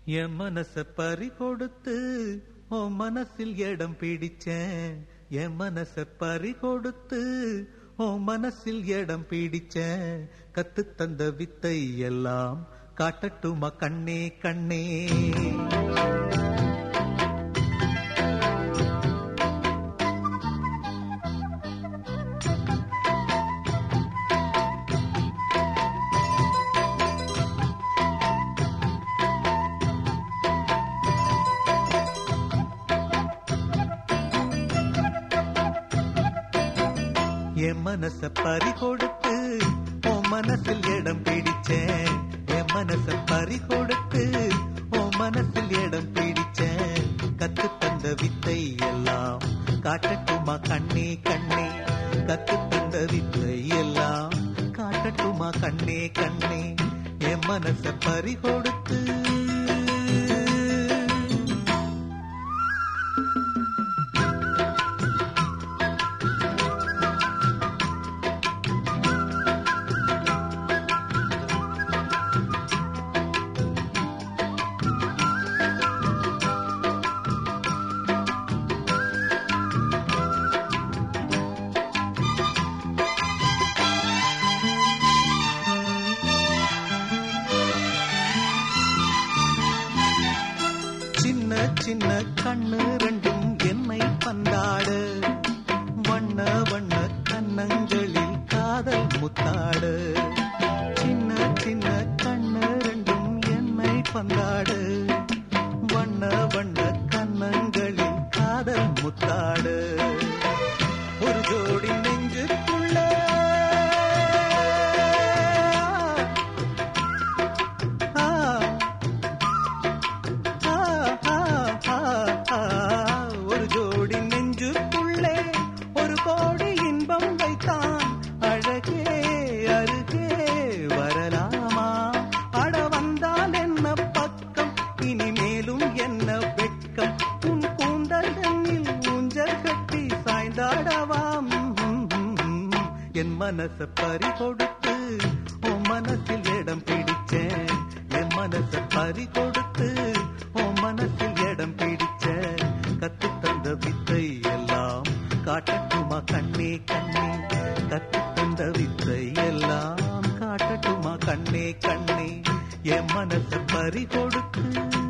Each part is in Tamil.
என் மனச பறி கொடுத்து உன் மனசில் இடம் பிடிச்சேன் என் மனச பறி கொடுத்து உன் மனசில் இடம் பிடிச்சேன் கத்து தந்த வித்தை எல்லாம் காட்டட்டுமா கண்ணே கண்ணே என் மனச பறி கொடுத்து உன் மனசில் இடம் பிடிச்சேன் என் மனச பறி கொடுத்து உன் மனசில் இடம் பிடிச்சேன் கத்து தந்த வித்தை எல்லாம் காட்டட்டுமா கண்ணே கண்ணே கத்து தந்த வித்தை எல்லாம் காட்டட்டுமா கண்ணே கண்ணே என் மனச பறி கொடுத்து சின்ன சின்ன கண்ணு ரெண்டும் என்னை பந்தாடு வண்ண வண்ண கண்ணங்களில் காதல் முத்தாடு சின்ன சின்ன கண்ணு ரெண்டும் என்னை பந்தாடு வண்ண வண்ண கண்ணங்களில் காதல் முத்தாடு ஒரு ஜோடி நெஞ்சுக்குள்ள ஆ ஆ, ஆ, ஆ, ஆ, ஒரு ஜோடி நெஞ்சுக்குள்ளே ஒரு கோடி இன்பம் வைத்தான் அழகே அருகே வரலாமா அட வந்தால் என்ன பக்கம் இனிமேலும் என்ன வெட்கம் உன் கூந்தல் தன்னில் ஊஞ்சல் கட்டி சாய்ந்தாடவாம் என் மனச பறி கொடுத்து உன் மனசில் இடம் பிடிச்சேன் என் மனச பறி கொடுத்து உன் மனசில் இடம் பிடிச்சேன் கத்து தந்த வித்தை எல்லாம் காட்டட்டுமா கண்ணே கண்ணே கத்து தந்த வித்தை எல்லாம் காட்டட்டுமா கண்ணே கண்ணே என் மனச பறி கொடுத்து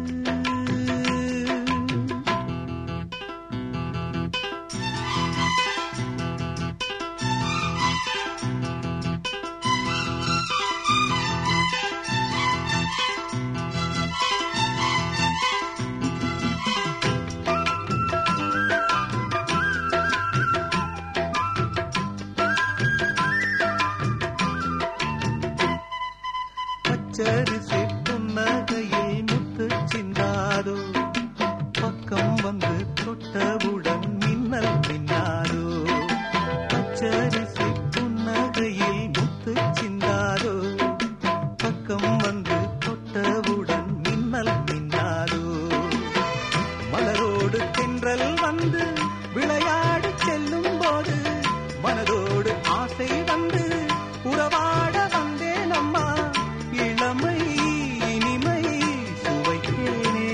பச்சரிசி புன்னகையில் முத்து சிந்தாதோ பக்கம் வந்து தொட்டவுடன் மின்னல் மின்னாதோ பச்சரிசி புன்னகையில் முத்து சிந்தாதோ பக்கம் வந்து தொட்டவுடன் மின்னல் மின்னாதோ மலரோடு தென்றல் வந்து விளையாடி செல்லும் போது மனதோடு ஆசை வந்து உறவாட வந்தேன் அம்மா இளமை இனிமை சுவைத்தேனே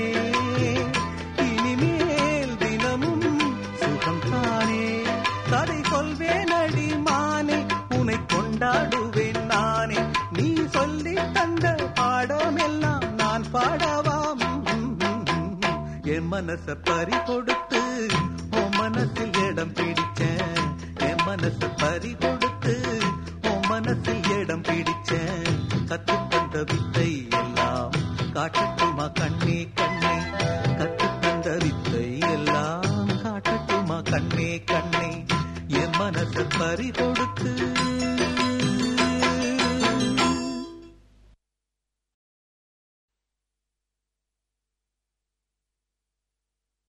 இனிமேல் தினமும் சுகம் தானே கதை சொல்வேன் அடி மானே உன்னை கொண்டாடுவேன் நானே நீ சொல்லி தந்த பாடம் எல்லாம் நான் பாடவாம் என் மனச பறி கொடுத்து உன் மனசில் இடம் பிடிச்சேன் என் மனச பறி